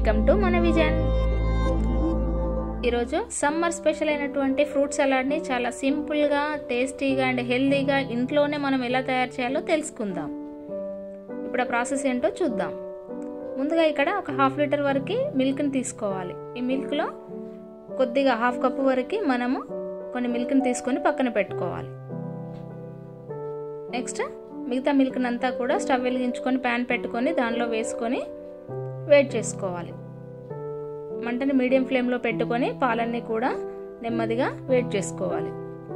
welcome to మన vision ఈరోజు summer special అయినటువంటి ఫ్రూట్ సలాడ్ని చాలా సింపుల్గా టేస్టీగా అండ్ హెల్తీగా ఇంట్లోనే మనం ఎలా తయారు చేయాలో తెలుసుకుందాం ఇప్పుడు ఆ ప్రాసెస్ ఏంటో చూద్దాం ముందుగా ఇక్కడ ఒక హాఫ్ లీటర్ వరకు మిల్క్ని తీసుకోవాలి ఈ మిల్క్లో కొద్దిగా హాఫ్ కప్పు వరకు మనము కొన్ని మిల్క్ని తీసుకొని పక్కన పెట్టుకోవాలి నెక్స్ట్ మిగతా మిల్క్ని అంతా కూడా స్టవ్ వెలిగించుకొని ప్యాన్ పెట్టుకొని దానిలో వేసుకొని వేడి చేసుకోవాలి మంటని మీడియం ఫ్లేమ్లో పెట్టుకొని పాలన్నీ కూడా నెమ్మదిగా వేడి చేసుకోవాలి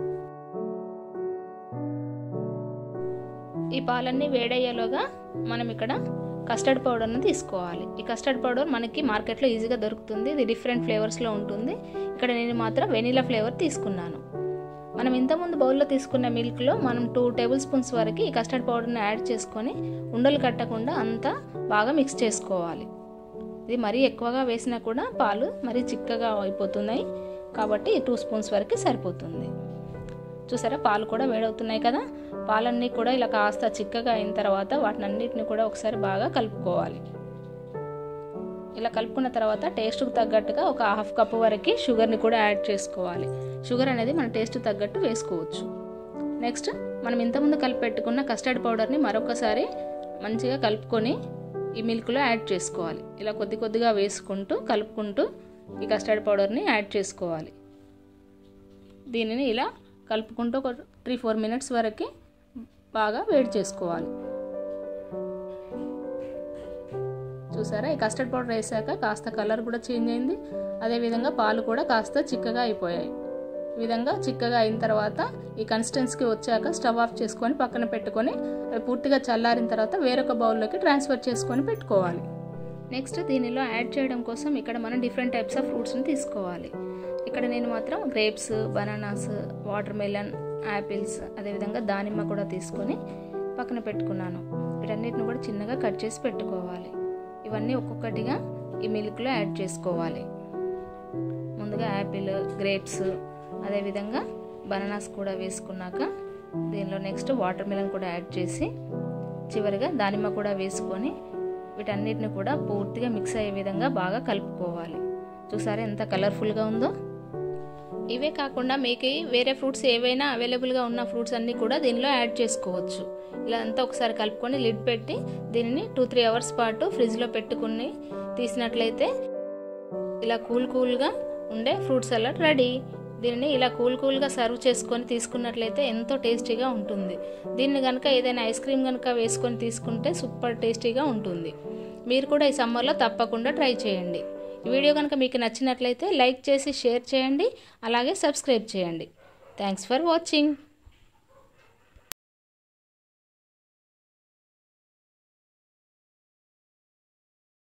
ఈ పాలన్నీ వేడయ్యేలోగా మనం ఇక్కడ కస్టర్డ్ పౌడర్ని తీసుకోవాలి ఈ కస్టర్డ్ పౌడర్ మనకి మార్కెట్లో ఈజీగా దొరుకుతుంది ఇది డిఫరెంట్ ఫ్లేవర్స్లో ఉంటుంది ఇక్కడ నేను మాత్రం వెనీలా ఫ్లేవర్ తీసుకున్నాను మనం ఇంతకుముందు బౌల్లో తీసుకున్న మిల్క్లో మనం టూ టేబుల్ స్పూన్స్ వరకు ఈ కస్టర్డ్ పౌడర్ని యాడ్ చేసుకొని ఉండలు కట్టకుండా అంతా బాగా మిక్స్ చేసుకోవాలి ఇది మరీ ఎక్కువగా వేసినా కూడా పాలు మరీ చిక్కగా అయిపోతున్నాయి కాబట్టి టూ స్పూన్స్ వరకు సరిపోతుంది చూసారా పాలు కూడా వేడవుతున్నాయి కదా పాలన్నీ కూడా ఇలా కాస్త చిక్కగా అయిన తర్వాత వాటిని అన్నిటిని కూడా ఒకసారి బాగా కలుపుకోవాలి ఇలా కలుపుకున్న తర్వాత టేస్ట్కు తగ్గట్టుగా ఒక హాఫ్ కప్ వరకు షుగర్ని కూడా యాడ్ చేసుకోవాలి షుగర్ అనేది మన టేస్ట్ తగ్గట్టు వేసుకోవచ్చు నెక్స్ట్ మనం ఇంతకుముందు కలిపి పెట్టుకున్న కస్టర్డ్ పౌడర్ని మరొకసారి మంచిగా కలుపుకొని ఈ మిల్క్లో యాడ్ చేసుకోవాలి ఇలా కొద్ది కొద్దిగా వేసుకుంటూ కలుపుకుంటూ ఈ కస్టర్డ్ పౌడర్ని యాడ్ చేసుకోవాలి దీనిని ఇలా కలుపుకుంటూ ఒక త్రీ ఫోర్ మినిట్స్ వరకు బాగా వేడి చేసుకోవాలి చూసారా ఈ కస్టర్డ్ పౌడర్ వేసాక కాస్త కలర్ కూడా చేంజ్ అయింది అదేవిధంగా పాలు కూడా కాస్త చిక్కగా అయిపోయాయి ఈ విధంగా చిక్కగా అయిన తర్వాత ఈ కన్సిస్టెన్సీకి వచ్చాక స్టవ్ ఆఫ్ చేసుకొని పక్కన పెట్టుకొని అవి పూర్తిగా చల్లారిన తర్వాత వేరొక బౌల్లోకి ట్రాన్స్ఫర్ చేసుకొని పెట్టుకోవాలి నెక్స్ట్ దీనిలో యాడ్ చేయడం కోసం ఇక్కడ మనం డిఫరెంట్ టైప్స్ ఆఫ్ ఫ్రూట్స్ని తీసుకోవాలి ఇక్కడ నేను మాత్రం grapes bananas watermelon apples అదేవిధంగా దానిమ్మ కూడా తీసుకొని పక్కన పెట్టుకున్నాను వీటన్నిటిని కూడా చిన్నగా కట్ చేసి పెట్టుకోవాలి ఇవన్నీ ఒక్కొక్కటిగా ఈ మిల్క్లో యాడ్ చేసుకోవాలి ముందుగా యాపిల్ గ్రేప్స్ అదేవిధంగా బనానాస్ కూడా వేసుకున్నాక దీనిలో నెక్స్ట్ వాటర్ మిలన్ కూడా యాడ్ చేసి చివరిగా దానిమ్మ కూడా వేసుకొని వీటన్నిటిని కూడా పూర్తిగా మిక్స్ అయ్యే విధంగా బాగా కలుపుకోవాలి చూసారా ఎంత కలర్ఫుల్గా ఉందో ఇవే కాకుండా మీకు వేరే ఫ్రూట్స్ ఏవైనా అవైలబుల్గా ఉన్న ఫ్రూట్స్ అన్నీ కూడా దీనిలో యాడ్ చేసుకోవచ్చు ఇలా అంతా ఒకసారి కలుపుకొని లిడ్ పెట్టి దీనిని టూ త్రీ అవర్స్ పాటు ఫ్రిడ్జ్లో పెట్టుకుని తీసినట్లయితే ఇలా కూల్ కూల్గా ఉండే ఫ్రూట్ సలాడ్ రెడీ దీనిని ఇలా కూల్ కూల్గా సర్వ్ చేసుకొని తీసుకున్నట్లయితే ఎంతో టేస్టీగా ఉంటుంది దీన్ని కనుక ఏదైనా ఐస్ క్రీమ్ కనుక వేసుకొని తీసుకుంటే సూపర్ టేస్టీగా ఉంటుంది మీరు కూడా ఈ సమ్మర్లో తప్పకుండా ట్రై చేయండి ఈ వీడియో కనుక మీకు నచ్చినట్లయితే లైక్ చేసి షేర్ చేయండి అలాగే సబ్స్క్రైబ్ చేయండి థ్యాంక్స్ ఫర్ వాచింగ్